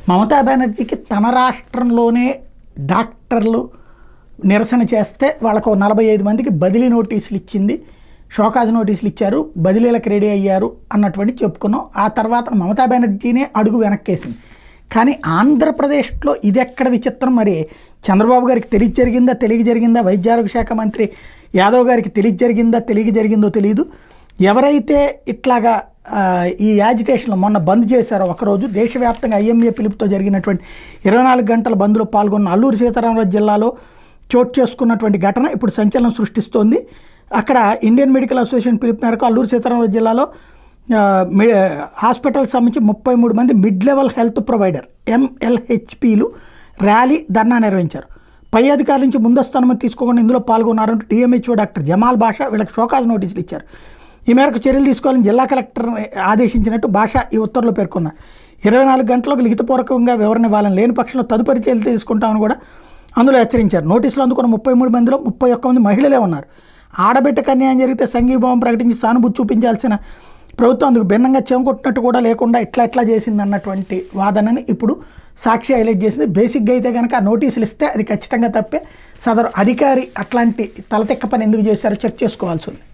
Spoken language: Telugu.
మమతా బెనర్జీకి తన రాష్ట్రంలోనే డాక్టర్లు నిరసన చేస్తే వాళ్ళకు ఓ నలభై ఐదు మందికి బదిలీ నోటీసులు ఇచ్చింది షోకాజ్ నోటీసులు ఇచ్చారు బదిలీలకు రెడీ అయ్యారు అన్నటువంటి చెప్పుకున్నాం ఆ తర్వాత మమతా బెనర్జీనే అడుగు వెనక్కేసింది కానీ ఆంధ్రప్రదేశ్లో ఇది ఎక్కడ విచిత్రం మరి చంద్రబాబు గారికి తెలియ జరిగిందా తెలియ జరిగిందా వైద్య ఆరోగ్య శాఖ మంత్రి యాదవ్ గారికి తెలియ జరిగిందా తెలియ జరిగిందో తెలియదు ఎవరైతే ఇట్లాగా ఆ, ఈ యాజిటేషన్లో మొన్న బంద్ చేశారో ఒకరోజు దేశవ్యాప్తంగా ఐఎంఏ పిలుపుతో జరిగినటువంటి ఇరవై నాలుగు గంటల బంద్లో పాల్గొన్న అల్లూరు సీతారామరాజు జిల్లాలో చోటు చేసుకున్నటువంటి ఘటన ఇప్పుడు సంచలనం సృష్టిస్తోంది అక్కడ ఇండియన్ మెడికల్ అసోసియేషన్ పిలుపు మేరకు అల్లూరు సీతారామరాజు జిల్లాలో ఆ, మి- హాస్పిటల్ సంబంధించి ముప్పై మూడు మంది మిడ్ లెవెల్ హెల్త్ ప్రొవైడర్ ఎంఎల్హెచ్పిలు ర్యాలీ ధర్నా నిర్వహించారు పై అధికారుల నుంచి ముందస్తు అనుమతి తీసుకోకుండా ఇందులో పాల్గొన్నారంటూ డిఎంహెచ్ఓ డాక్టర్ జమాల్ బాషా వీళ్ళకి షోకాజ్ నోటీసులు ఇచ్చారు ఈ మేరకు చర్యలు తీసుకోవాలని జిల్లా కలెక్టర్ ఆదేశించినట్టు భాష ఈ ఉత్తర్వులో పేర్కొన్నారు ఇరవై నాలుగు గంటలకు లిఖితపూర్వకంగా వివరణ ఇవ్వాలని లేని పక్షంలో తదుపరి చర్యలు తీసుకుంటామని కూడా అందులో హెచ్చరించారు నోటీసులు అందుకున్న ముప్పై మూడు మందిలో ముప్పై ఒక్క మంది మహిళలే ఉన్నారు ఆడబిడ్డకు అన్యాయం జరిగితే సంఘీభావం ప్రకటించి సానుభూతి చూపించాల్సిన ప్రభుత్వం అందుకు భిన్నంగా చెంకొట్టినట్టు కూడా లేకుండా ఇట్లా ఎట్లా చేసింది అన్నటువంటి వాదనని ఇప్పుడు సాక్షి హైలైట్ చేసింది బేసిక్గా అయితే కనుక ఆ నోటీసులు ఇస్తే అది ఖచ్చితంగా తప్పే సదరు అధికారి అట్లాంటి తలతెక్క పని ఎందుకు చేశారో చెక్ చేసుకోవాల్సి ఉంది